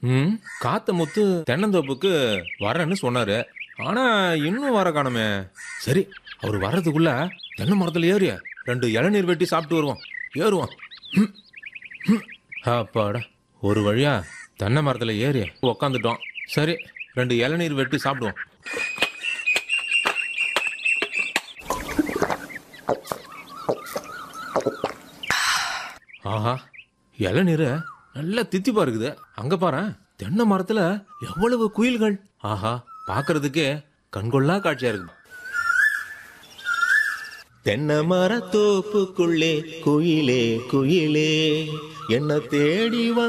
ம் காத்த முத்து தென்னந்தோப்புக்கு வரேன்னு சொன்னாரு ஆனா இன்னும் வர காணுமே சரி அவர் வர்றதுக்குள்ள தென்னை மரத்துல ஏறிய ரெண்டு இளநீர் வெட்டி சாப்பிட்டு வருவோம் ஏறுவோம் ம், ம். அப்பாடா ஒரு வழியா தென்னை மரத்துல ஏறி உக்காந்துட்டோம் சரி ரெண்டு இளநீர் வெட்டி சாப்பிடுவோம் ஆஹா இளநீர் நல்ல தித்திப்பா இருக்குது அங்க பாரு தென்னை மரத்துல எவ்வளவு குயில்கள் ஆஹா பார்க்கிறதுக்கே கண்கொள்ளா காட்சியா இருக்கு தென்னை மரத்தோப்புக்குள்ளே குயிலே குயிலே என்ன தேடி வந்த